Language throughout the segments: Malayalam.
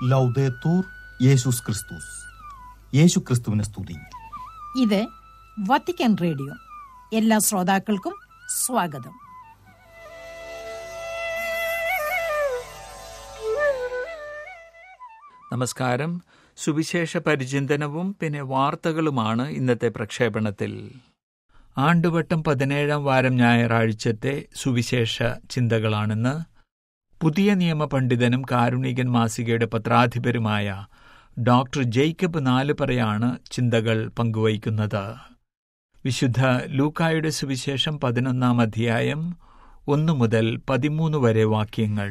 ലൗദേത്തൂർ യേശുസ് ക്രിസ്തുസ് യേശു ക്രിസ്തുവിനെ സ്തുതി ഇത് വത്തിക്കാൻ റേഡിയോ എല്ലാ ശ്രോതാക്കൾക്കും സ്വാഗതം നമസ്കാരം സുവിശേഷ പരിചിന്തനവും പിന്നെ വാർത്തകളുമാണ് ഇന്നത്തെ പ്രക്ഷേപണത്തിൽ ആണ്ടുവട്ടം പതിനേഴാം വാരം ഞായറാഴ്ചത്തെ സുവിശേഷ ചിന്തകളാണെന്ന് പുതിയ നിയമ പണ്ഡിതനും കാരുണികൻ മാസികയുടെ പത്രാധിപരുമായ ഡോക്ടർ ജേക്കബ് നാലുപറയാണ് ചിന്തകൾ പങ്കുവയ്ക്കുന്നത് വിശുദ്ധ ലൂക്കായുടെ സുവിശേഷം പതിനൊന്നാം അധ്യായം ഒന്നു മുതൽ പതിമൂന്ന് വരെ വാക്യങ്ങൾ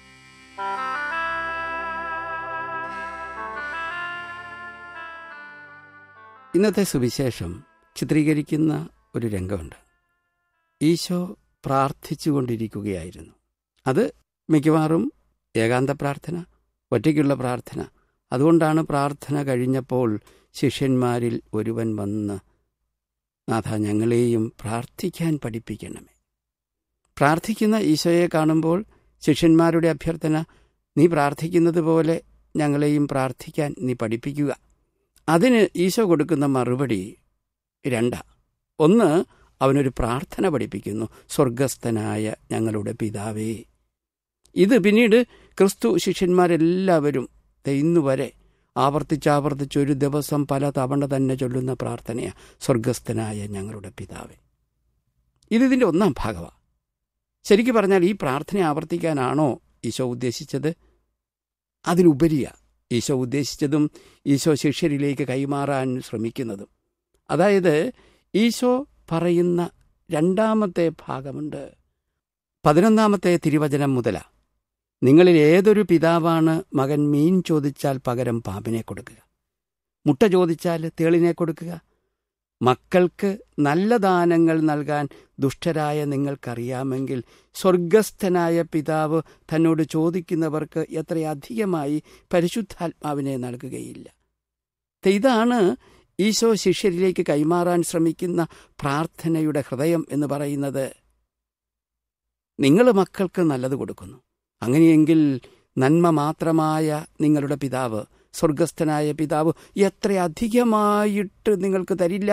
ഇന്നത്തെ സുവിശേഷം ചിത്രീകരിക്കുന്ന ഒരു രംഗമുണ്ട് ഈശോ പ്രാർത്ഥിച്ചുകൊണ്ടിരിക്കുകയായിരുന്നു അത് മിക്കവാറും ഏകാന്ത പ്രാർത്ഥന ഒറ്റയ്ക്കുള്ള പ്രാർത്ഥന അതുകൊണ്ടാണ് പ്രാർത്ഥന കഴിഞ്ഞപ്പോൾ ശിഷ്യന്മാരിൽ ഒരുവൻ വന്ന് നാഥ ഞങ്ങളെയും പ്രാർത്ഥിക്കാൻ പഠിപ്പിക്കണമേ പ്രാർത്ഥിക്കുന്ന ഈശോയെ കാണുമ്പോൾ ശിഷ്യന്മാരുടെ അഭ്യർത്ഥന നീ പ്രാർത്ഥിക്കുന്നത് പോലെ ഞങ്ങളെയും പ്രാർത്ഥിക്കാൻ നീ പഠിപ്പിക്കുക അതിന് ഈശോ കൊടുക്കുന്ന മറുപടി രണ്ടാ ഒന്ന് അവനൊരു പ്രാർത്ഥന പഠിപ്പിക്കുന്നു സ്വർഗസ്ഥനായ ഞങ്ങളുടെ പിതാവേ ഇത് പിന്നീട് ക്രിസ്തു ശിഷ്യന്മാരെല്ലാവരും ഇന്നുവരെ ആവർത്തിച്ചാവർത്തിച്ച് ഒരു ദിവസം പല തവണ തന്നെ ചൊല്ലുന്ന പ്രാർത്ഥനയാ സ്വർഗസ്ഥനായ ഞങ്ങളുടെ പിതാവേ ഇതിതിൻ്റെ ഒന്നാം ഭാഗമാണ് ശരിക്കു പറഞ്ഞാൽ ഈ പ്രാർത്ഥന ആവർത്തിക്കാനാണോ ഈശോ ഉദ്ദേശിച്ചത് അതിലുപരിയാ ഈശോ ഉദ്ദേശിച്ചതും ഈശോ ശിഷ്യരിലേക്ക് കൈമാറാൻ ശ്രമിക്കുന്നതും അതായത് ഈശോ പറയുന്ന രണ്ടാമത്തെ ഭാഗമുണ്ട് പതിനൊന്നാമത്തെ തിരുവചനം മുതല നിങ്ങളിൽ ഏതൊരു പിതാവാണ് മകൻ മീൻ ചോദിച്ചാൽ പകരം പാമ്പിനെ കൊടുക്കുക മുട്ട ചോദിച്ചാൽ തേളിനെ കൊടുക്കുക മക്കൾക്ക് നല്ല ദാനങ്ങൾ നൽകാൻ ദുഷ്ടരായ നിങ്ങൾക്കറിയാമെങ്കിൽ സ്വർഗസ്ഥനായ പിതാവ് തന്നോട് ചോദിക്കുന്നവർക്ക് എത്രയധികമായി പരിശുദ്ധാത്മാവിനെ നൽകുകയില്ല ഇതാണ് ഈശോ ശിഷ്യരിലേക്ക് കൈമാറാൻ ശ്രമിക്കുന്ന പ്രാർത്ഥനയുടെ ഹൃദയം എന്ന് പറയുന്നത് നിങ്ങൾ മക്കൾക്ക് നല്ലത് കൊടുക്കുന്നു അങ്ങനെയെങ്കിൽ നന്മ മാത്രമായ നിങ്ങളുടെ പിതാവ് സ്വർഗസ്ഥനായ പിതാവ് എത്ര അധികമായിട്ട് നിങ്ങൾക്ക് തരില്ല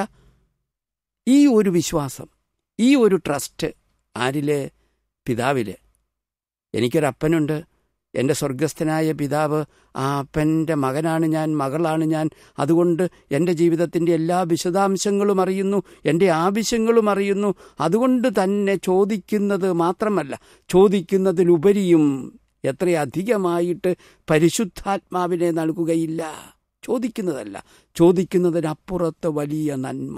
ഈ ഒരു വിശ്വാസം ഈ ഒരു ട്രസ്റ്റ് ആരില് പിതാവില് എനിക്കൊരപ്പനുണ്ട് എൻ്റെ സ്വർഗസ്ഥനായ പിതാവ് ആ അപ്പൻ്റെ മകനാണ് ഞാൻ മകളാണ് ഞാൻ അതുകൊണ്ട് എൻ്റെ ജീവിതത്തിൻ്റെ എല്ലാ വിശദാംശങ്ങളും അറിയുന്നു എൻ്റെ ആവശ്യങ്ങളും അറിയുന്നു അതുകൊണ്ട് തന്നെ ചോദിക്കുന്നത് മാത്രമല്ല ചോദിക്കുന്നതിലുപരിയും എത്രയധികമായിട്ട് പരിശുദ്ധാത്മാവിനെ നൽകുകയില്ല ചോദിക്കുന്നതല്ല ചോദിക്കുന്നതിനപ്പുറത്ത് വലിയ നന്മ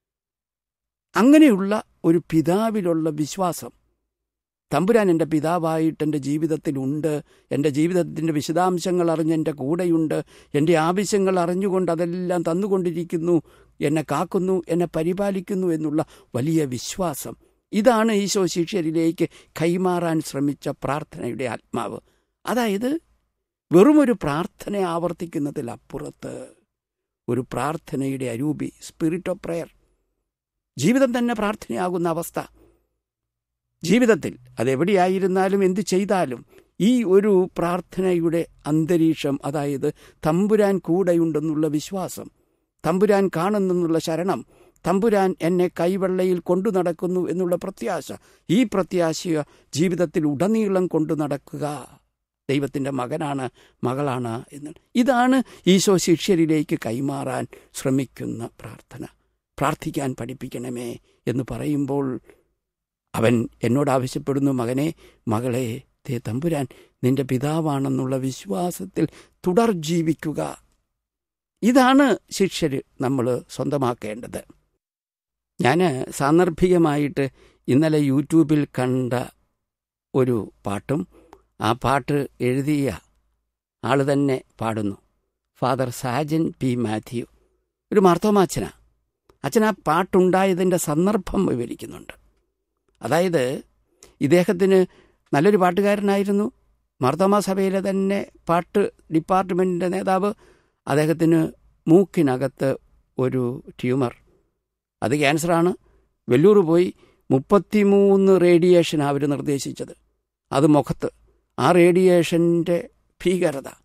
അങ്ങനെയുള്ള ഒരു പിതാവിലുള്ള വിശ്വാസം തമ്പുരാൻ എൻ്റെ പിതാവായിട്ട് എൻ്റെ ജീവിതത്തിലുണ്ട് എൻ്റെ ജീവിതത്തിൻ്റെ വിശദാംശങ്ങൾ അറിഞ്ഞ് എൻ്റെ കൂടെയുണ്ട് എൻ്റെ ആവശ്യങ്ങൾ അറിഞ്ഞുകൊണ്ട് അതെല്ലാം തന്നുകൊണ്ടിരിക്കുന്നു എന്നെ കാക്കുന്നു എന്നെ പരിപാലിക്കുന്നു എന്നുള്ള വലിയ വിശ്വാസം ഇതാണ് ഈശോ ശിഷ്യരിലേക്ക് കൈമാറാൻ ശ്രമിച്ച പ്രാർത്ഥനയുടെ ആത്മാവ് അതായത് വെറുമൊരു പ്രാർത്ഥന ആവർത്തിക്കുന്നതിലപ്പുറത്ത് ഒരു പ്രാർത്ഥനയുടെ അരൂപി സ്പിരിറ്റ് ഓഫ് പ്രെയർ ജീവിതം തന്നെ പ്രാർത്ഥനയാകുന്ന അവസ്ഥ ജീവിതത്തിൽ അതെവിടെയായിരുന്നാലും എന്തു ചെയ്താലും ഈ ഒരു പ്രാർത്ഥനയുടെ അന്തരീക്ഷം അതായത് തമ്പുരാൻ കൂടെയുണ്ടെന്നുള്ള വിശ്വാസം തമ്പുരാൻ കാണുന്നെന്നുള്ള ശരണം തമ്പുരാൻ എന്നെ കൈവെള്ളയിൽ കൊണ്ടു നടക്കുന്നു എന്നുള്ള പ്രത്യാശ ഈ പ്രത്യാശ ജീവിതത്തിൽ ഉടനീളം കൊണ്ടു നടക്കുക ദൈവത്തിൻ്റെ മകനാണ് മകളാണ് എന്ന് ഇതാണ് ഈശോ ശിഷ്യരിലേക്ക് കൈമാറാൻ ശ്രമിക്കുന്ന പ്രാർത്ഥന പ്രാർത്ഥിക്കാൻ പഠിപ്പിക്കണമേ എന്ന് പറയുമ്പോൾ അവൻ എന്നോട് ആവശ്യപ്പെടുന്നു മകനെ മകളെ തേ തമ്പുരാൻ നിന്റെ പിതാവാണെന്നുള്ള വിശ്വാസത്തിൽ തുടർ ജീവിക്കുക ഇതാണ് ശിഷ്യർ നമ്മൾ സ്വന്തമാക്കേണ്ടത് ഞാൻ സാന്ദർഭികമായിട്ട് ഇന്നലെ യൂട്യൂബിൽ കണ്ട ഒരു പാട്ടും ആ പാട്ട് എഴുതിയ ആൾ തന്നെ പാടുന്നു ഫാദർ സാജൻ പി മാത്യു ഒരു മാർത്തോമാച്ചന അച്ഛൻ ആ പാട്ടുണ്ടായതിൻ്റെ സന്ദർഭം വിവരിക്കുന്നുണ്ട് അതായത് ഇദ്ദേഹത്തിന് നല്ലൊരു പാട്ടുകാരനായിരുന്നു മാർത്തോമാ സഭയിലെ തന്നെ പാട്ട് ഡിപ്പാർട്ട്മെൻറ്റിൻ്റെ നേതാവ് അദ്ദേഹത്തിന് മൂക്കിനകത്ത് ഒരു ട്യൂമർ അത് ക്യാൻസറാണ് വെല്ലൂർ പോയി മുപ്പത്തിമൂന്ന് റേഡിയേഷൻ അവർ നിർദ്ദേശിച്ചത് അത് മുഖത്ത് ആ റേഡിയേഷൻ്റെ ഭീകരത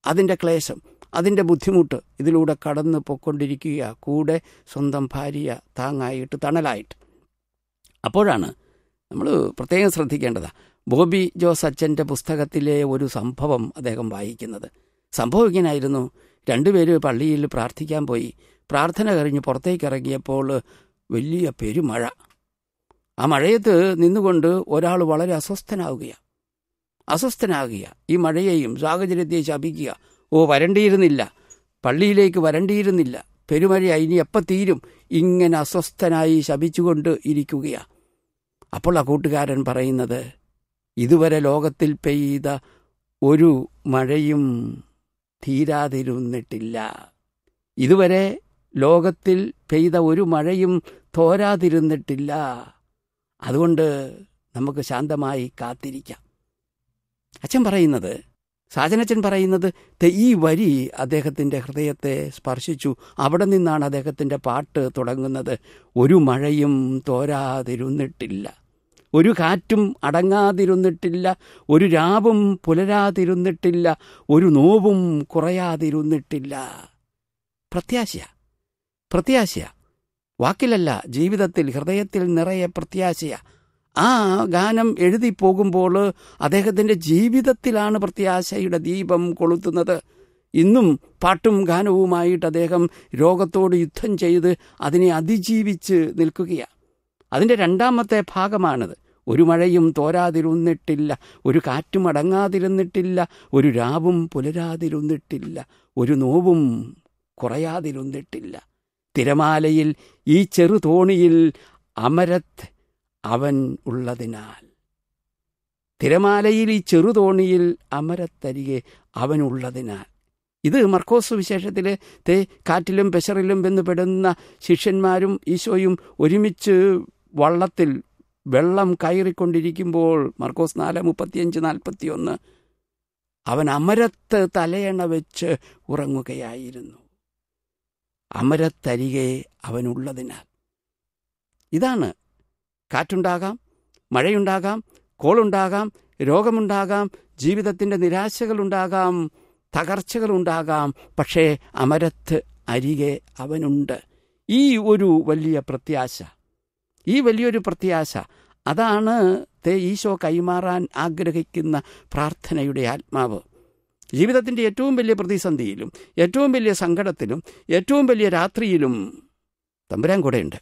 അതിൻ്റെ ക്ലേശം അതിൻ്റെ ബുദ്ധിമുട്ട് ഇതിലൂടെ കടന്ന് പൊക്കൊണ്ടിരിക്കുക കൂടെ സ്വന്തം ഭാര്യ താങ്ങായിട്ട് തണലായിട്ട് അപ്പോഴാണ് നമ്മൾ പ്രത്യേകം ശ്രദ്ധിക്കേണ്ടതാ ബോബി ജോസ് അച്ഛൻ്റെ പുസ്തകത്തിലെ ഒരു സംഭവം അദ്ദേഹം വായിക്കുന്നത് സംഭവം ഇങ്ങനായിരുന്നു രണ്ടുപേര് പള്ളിയിൽ പ്രാർത്ഥിക്കാൻ പോയി പ്രാർത്ഥന കഴിഞ്ഞ് പുറത്തേക്ക് ഇറങ്ങിയപ്പോൾ വലിയ പെരുമഴ ആ മഴയത്ത് നിന്നുകൊണ്ട് ഒരാൾ വളരെ അസ്വസ്ഥനാവുകയാണ് അസ്വസ്ഥനാകുക ഈ മഴയെയും സാഹചര്യത്തെ ശപിക്കുക ഓ വരണ്ടിയിരുന്നില്ല പള്ളിയിലേക്ക് വരണ്ടിയിരുന്നില്ല പെരുമഴയായി ഇനി എപ്പോൾ തീരും ഇങ്ങനെ അസ്വസ്ഥനായി ശപിച്ചുകൊണ്ട് ഇരിക്കുകയാണ് അപ്പോൾ ആ കൂട്ടുകാരൻ പറയുന്നത് ഇതുവരെ ലോകത്തിൽ പെയ്ത ഒരു മഴയും തീരാതിരുന്നിട്ടില്ല ഇതുവരെ ലോകത്തിൽ പെയ്ത ഒരു മഴയും തോരാതിരുന്നിട്ടില്ല അതുകൊണ്ട് നമുക്ക് ശാന്തമായി കാത്തിരിക്കാം അച്ഛൻ പറയുന്നത് സാജനച്ചൻ പറയുന്നത് "ദേ ഈ വരി അദ്ദേഹത്തിൻ്റെ ഹൃദയത്തെ സ്പർശിച്ചു അവിടെ നിന്നാണ് അദ്ദേഹത്തിൻ്റെ പാട്ട് തുടങ്ങുന്നത് ഒരു മഴയും തോരാതിരുന്നിട്ടില്ല ഒരു കാറ്റും അടങ്ങാതിരുന്നിട്ടില്ല ഒരു രാവും പുലരാതിരുന്നിട്ടില്ല ഒരു നോവും കുറയാതിരുന്നിട്ടില്ല പ്രത്യാശ പ്രത്യാശ വാക്കിലല്ല ജീവിതത്തിൽ ഹൃദയത്തിൽ നിറയെ പ്രത്യാശയ ആ ഗാനം എഴുതി പോകുമ്പോൾ അദ്ദേഹത്തിൻ്റെ ജീവിതത്തിലാണ് പ്രത്യാശയുടെ ദീപം കൊളുത്തുന്നത് ഇന്നും പാട്ടും ഗാനവുമായിട്ട് അദ്ദേഹം രോഗത്തോട് യുദ്ധം ചെയ്ത് അതിനെ അതിജീവിച്ച് നിൽക്കുകയാണ് അതിൻ്റെ രണ്ടാമത്തെ ഭാഗമാണിത് ഒരു മഴയും തോരാതിരുന്നിട്ടില്ല ഒരു കാറ്റും അടങ്ങാതിരുന്നിട്ടില്ല ഒരു രാവും പുലരാതിരുന്നിട്ടില്ല ഒരു നോവും കുറയാതിരുന്നിട്ടില്ല തിരമാലയിൽ ഈ ചെറുതോണിയിൽ അമരത്ത് അവൻ ഉള്ളതിനാൽ തിരമാലയിൽ ഈ ചെറുതോണിയിൽ അമരത്തരികെ അവനുള്ളതിനാൽ ഇത് മർക്കോസ് വിശേഷത്തിൽ തേ കാറ്റിലും പെശറിലും ബന്ധപ്പെടുന്ന ശിഷ്യന്മാരും ഈശോയും ഒരുമിച്ച് വള്ളത്തിൽ വെള്ളം കയറിക്കൊണ്ടിരിക്കുമ്പോൾ മർക്കോസ് നാല് മുപ്പത്തിയഞ്ച് നാൽപ്പത്തിയൊന്ന് അവൻ അമരത്ത് തലയണ വെച്ച് ഉറങ്ങുകയായിരുന്നു അമരത്തരികെ അവനുള്ളതിനാൽ ഇതാണ് കാറ്റുണ്ടാകാം മഴയുണ്ടാകാം കോളുണ്ടാകാം രോഗമുണ്ടാകാം ജീവിതത്തിൻ്റെ നിരാശകളുണ്ടാകാം തകർച്ചകളുണ്ടാകാം പക്ഷേ അമരത്ത് അരികെ അവനുണ്ട് ഈ ഒരു വലിയ പ്രത്യാശ ഈ വലിയൊരു പ്രത്യാശ അതാണ് തേ ഈശോ കൈമാറാൻ ആഗ്രഹിക്കുന്ന പ്രാർത്ഥനയുടെ ആത്മാവ് ജീവിതത്തിൻ്റെ ഏറ്റവും വലിയ പ്രതിസന്ധിയിലും ഏറ്റവും വലിയ സങ്കടത്തിലും ഏറ്റവും വലിയ രാത്രിയിലും തമ്പുരാൻ കൂടെയുണ്ട്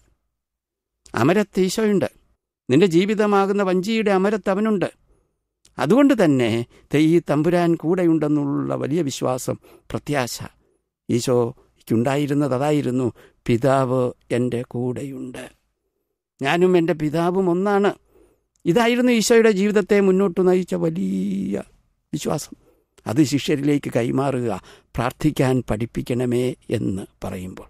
അമരത്ത് ഈശോയുണ്ട് നിന്റെ ജീവിതമാകുന്ന വഞ്ചിയുടെ അമരത്ത് അവനുണ്ട് അതുകൊണ്ട് തന്നെ ദേ ഈ തമ്പുരാൻ കൂടെയുണ്ടെന്നുള്ള വലിയ വിശ്വാസം പ്രത്യാശ ഈശോയ്ക്കുണ്ടായിരുന്നത് അതായിരുന്നു പിതാവ് എൻ്റെ കൂടെയുണ്ട് ഞാനും എൻ്റെ പിതാവും ഒന്നാണ് ഇതായിരുന്നു ഈശോയുടെ ജീവിതത്തെ മുന്നോട്ട് നയിച്ച വലിയ വിശ്വാസം അത് ശിഷ്യരിലേക്ക് കൈമാറുക പ്രാർത്ഥിക്കാൻ പഠിപ്പിക്കണമേ എന്ന് പറയുമ്പോൾ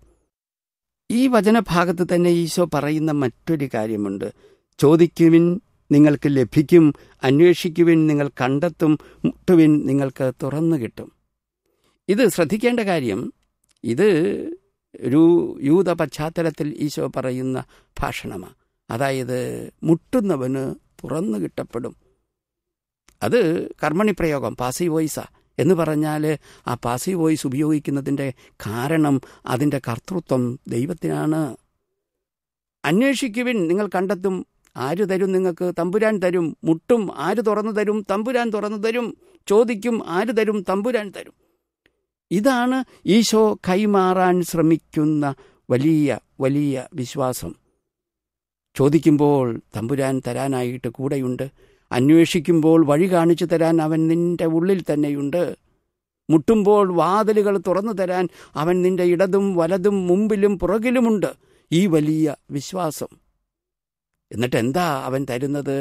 ഈ വചനഭാഗത്ത് തന്നെ ഈശോ പറയുന്ന മറ്റൊരു കാര്യമുണ്ട് ചോദിക്കുവിൻ നിങ്ങൾക്ക് ലഭിക്കും അന്വേഷിക്കുവിൻ നിങ്ങൾ കണ്ടെത്തും മുട്ടുവിൻ നിങ്ങൾക്ക് തുറന്നു കിട്ടും ഇത് ശ്രദ്ധിക്കേണ്ട കാര്യം ഇത് ഒരു യൂത പശ്ചാത്തലത്തിൽ ഈശോ പറയുന്ന ഭാഷണമാണ് അതായത് മുട്ടുന്നവന് തുറന്നു കിട്ടപ്പെടും അത് കർമ്മണി പ്രയോഗം പാസീവ് വോയിസാ എന്ന് പറഞ്ഞാൽ ആ പാസീവ് വോയിസ് ഉപയോഗിക്കുന്നതിൻ്റെ കാരണം അതിൻ്റെ കർത്തൃത്വം ദൈവത്തിനാണ് അന്വേഷിക്കുവിൻ നിങ്ങൾ കണ്ടെത്തും ആര് തരും നിങ്ങൾക്ക് തമ്പുരാൻ തരും മുട്ടും ആര് തുറന്നു തരും തമ്പുരാൻ തുറന്നു തരും ചോദിക്കും ആര് തരും തമ്പുരാൻ തരും ഇതാണ് ഈശോ കൈമാറാൻ ശ്രമിക്കുന്ന വലിയ വലിയ വിശ്വാസം ചോദിക്കുമ്പോൾ തമ്പുരാൻ തരാനായിട്ട് കൂടെയുണ്ട് അന്വേഷിക്കുമ്പോൾ വഴി കാണിച്ചു തരാൻ അവൻ നിന്റെ ഉള്ളിൽ തന്നെയുണ്ട് മുട്ടുമ്പോൾ വാതിലുകൾ തുറന്നു തരാൻ അവൻ നിന്റെ ഇടതും വലതും മുമ്പിലും പുറകിലുമുണ്ട് ഈ വലിയ വിശ്വാസം എന്നിട്ട് എന്താ അവൻ തരുന്നത്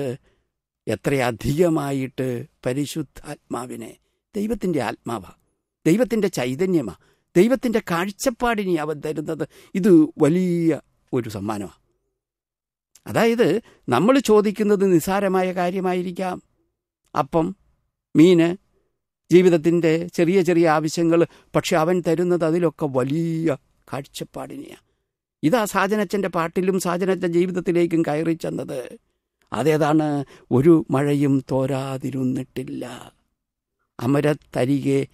എത്രയധികമായിട്ട് പരിശുദ്ധാത്മാവിനെ ദൈവത്തിൻ്റെ ആത്മാവാ ദൈവത്തിൻ്റെ ചൈതന്യമാ ദൈവത്തിൻ്റെ കാഴ്ചപ്പാടിനെ അവൻ തരുന്നത് ഇത് വലിയ ഒരു സമ്മാനമാണ് അതായത് നമ്മൾ ചോദിക്കുന്നത് നിസ്സാരമായ കാര്യമായിരിക്കാം അപ്പം മീന് ജീവിതത്തിൻ്റെ ചെറിയ ചെറിയ ആവശ്യങ്ങൾ പക്ഷെ അവൻ തരുന്നത് അതിലൊക്കെ വലിയ കാഴ്ചപ്പാടിനെയാണ് ഇതാ സാജനച്ചൻ്റെ പാട്ടിലും സാജനച്ചൻ ജീവിതത്തിലേക്കും കയറി ചെന്നത് അതേതാണ് ഒരു മഴയും തോരാതിരുന്നിട്ടില്ല അമരത്തരികെ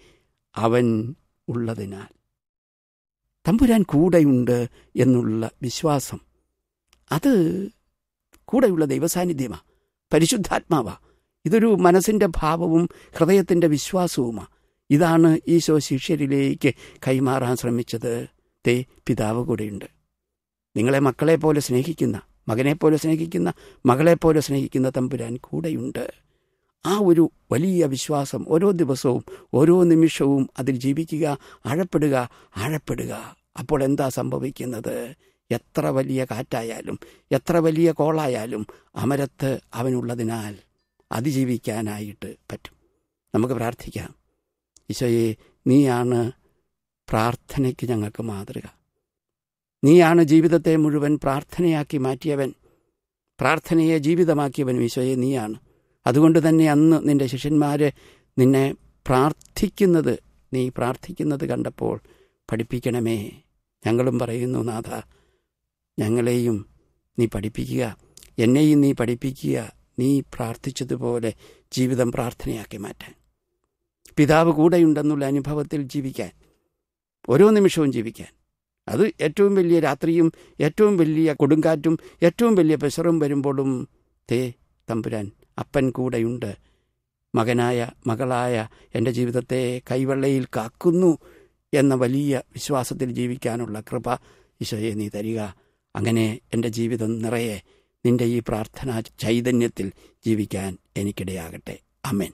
അവൻ ഉള്ളതിനാൽ തമ്പുരാൻ കൂടെയുണ്ട് എന്നുള്ള വിശ്വാസം അത് കൂടെയുള്ള ദൈവസാന്നിധ്യമാ പരിശുദ്ധാത്മാവാ ഇതൊരു മനസ്സിൻ്റെ ഭാവവും ഹൃദയത്തിൻ്റെ വിശ്വാസവുമാ ഇതാണ് ഈശോ ശിഷ്യരിലേക്ക് കൈമാറാൻ ശ്രമിച്ചത് തേ പിതാവ് കൂടെയുണ്ട് നിങ്ങളെ മക്കളെ പോലെ സ്നേഹിക്കുന്ന മകനെപ്പോലെ സ്നേഹിക്കുന്ന മകളെപ്പോലെ സ്നേഹിക്കുന്ന തമ്പുരാൻ കൂടെയുണ്ട് ആ ഒരു വലിയ വിശ്വാസം ഓരോ ദിവസവും ഓരോ നിമിഷവും അതിൽ ജീവിക്കുക ആഴപ്പെടുക ആഴപ്പെടുക അപ്പോൾ എന്താ സംഭവിക്കുന്നത് എത്ര വലിയ കാറ്റായാലും എത്ര വലിയ കോളായാലും അമരത്ത് അവനുള്ളതിനാൽ അതിജീവിക്കാനായിട്ട് പറ്റും നമുക്ക് പ്രാർത്ഥിക്കാം ഈശോയെ നീയാണ് പ്രാർത്ഥനയ്ക്ക് ഞങ്ങൾക്ക് മാതൃക നീയാണ് ജീവിതത്തെ മുഴുവൻ പ്രാർത്ഥനയാക്കി മാറ്റിയവൻ പ്രാർത്ഥനയെ ജീവിതമാക്കിയവൻ ഈശോയെ നീയാണ് അതുകൊണ്ട് തന്നെ അന്ന് നിന്റെ ശിഷ്യന്മാര് നിന്നെ പ്രാർത്ഥിക്കുന്നത് നീ പ്രാർത്ഥിക്കുന്നത് കണ്ടപ്പോൾ പഠിപ്പിക്കണമേ ഞങ്ങളും പറയുന്നു നാഥ ഞങ്ങളെയും നീ പഠിപ്പിക്കുക എന്നെയും നീ പഠിപ്പിക്കുക നീ പ്രാർത്ഥിച്ചതുപോലെ ജീവിതം പ്രാർത്ഥനയാക്കി മാറ്റാൻ പിതാവ് കൂടെയുണ്ടെന്നുള്ള അനുഭവത്തിൽ ജീവിക്കാൻ ഓരോ നിമിഷവും ജീവിക്കാൻ അത് ഏറ്റവും വലിയ രാത്രിയും ഏറ്റവും വലിയ കൊടുങ്കാറ്റും ഏറ്റവും വലിയ പെസറും വരുമ്പോഴും തേ തമ്പുരാൻ അപ്പൻ കൂടെയുണ്ട് മകനായ മകളായ എൻ്റെ ജീവിതത്തെ കൈവെള്ളയിൽ കാക്കുന്നു എന്ന വലിയ വിശ്വാസത്തിൽ ജീവിക്കാനുള്ള കൃപ ഈശോയെ നീ തരിക അങ്ങനെ എൻ്റെ ജീവിതം നിറയെ നിന്റെ ഈ പ്രാർത്ഥനാ ചൈതന്യത്തിൽ ജീവിക്കാൻ എനിക്കിടയാകട്ടെ അമേൻ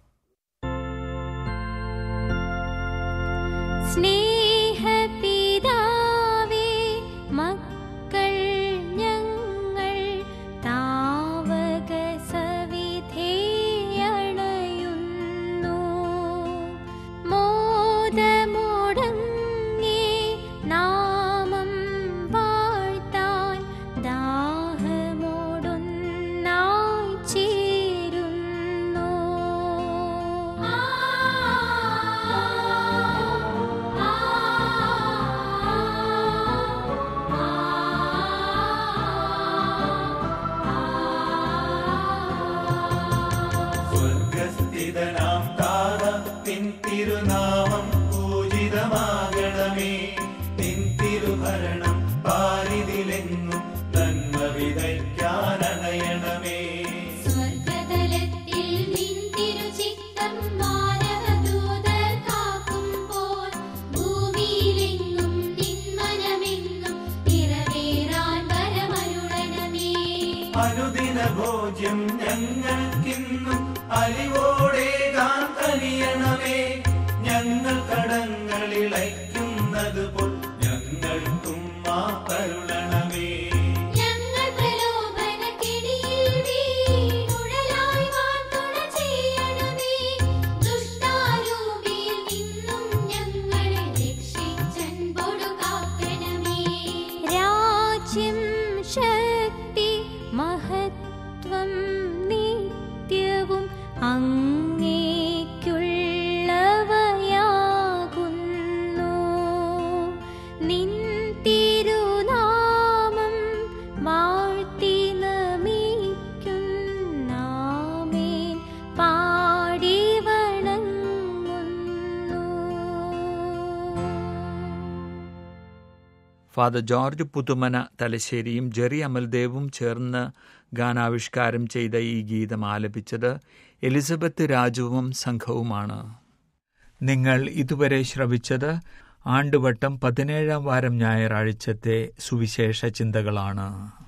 സ്നേഹപിതാവേ മക്കൾ ഞങ്ങൾ താവക സവിധേയണയുന്നു മോദമോടങ്ങേ നാമം വാഴ്ത്താൻ ദാഹമോടൊന്നായി ചേരുന്നു സ്വർഗസ്ഥിതനാം താത നിൻ തിരുനാമം പൂജിതമാകണമേ നിൻ തിരുഭരണം പാരിതിലെങ്ങും നന്മ വിതയ്ക്കാനണയണമേ സ്വർഗതലത്തിൽ നിൻ തിരുചിത്തം മാനവദൂതർ കാക്കുമ്പോൾ ഭൂമിയിലെങ്ങും നിൻ മനമെങ്ങും നിറവേറാൻ വരമരുളണമേ അനുദിന ഭോജ്യം ഞങ്ങൾക്കിന്നും അലിവോടെ കാന്തനിയണമേ ഞങ്ങൾ കടങ്ങളിളയ്ക്കുന്നത് പോൽ ഞങ്ങൾക്കും മാ കരുളണമേ ഞങ്ങൾ പ്രലോഭനക്കെടിയിൽ വീണുഴലായി വാർത്തുണ ചെയ്യണമേ ദുഷ്ടാരൂപിയിൽ നിന്നും ഞങ്ങളെ രക്ഷിച്ചൻപൊടു കാക്കണമേ രാജ്യം ശക്തി മഹത്വം നിത്യവും അങ്ങേക്കുള്ളവയാകുന്നു നിൻ തിരുനാമം വാഴ്ത്തി നമിക്കുന്നാമേൻ പാടി വണങ്ങുന്നു ഫാദർ ജോർജ് പുതുമന തലശ്ശേരിയും ജെറി അമൽദേവും ചേർന്ന് ഗാനാവിഷ്കാരം ചെയ്ത ഈ ഗീതം ആലപിച്ചത് എലിസബത്ത് രാജുവും സംഘവുമാണ് നിങ്ങൾ ഇതുവരെ ശ്രവിച്ചത് ആണ്ടുവട്ടം പതിനേഴാം വാരം ഞായറാഴ്ചത്തെ സുവിശേഷ ചിന്തകളാണ്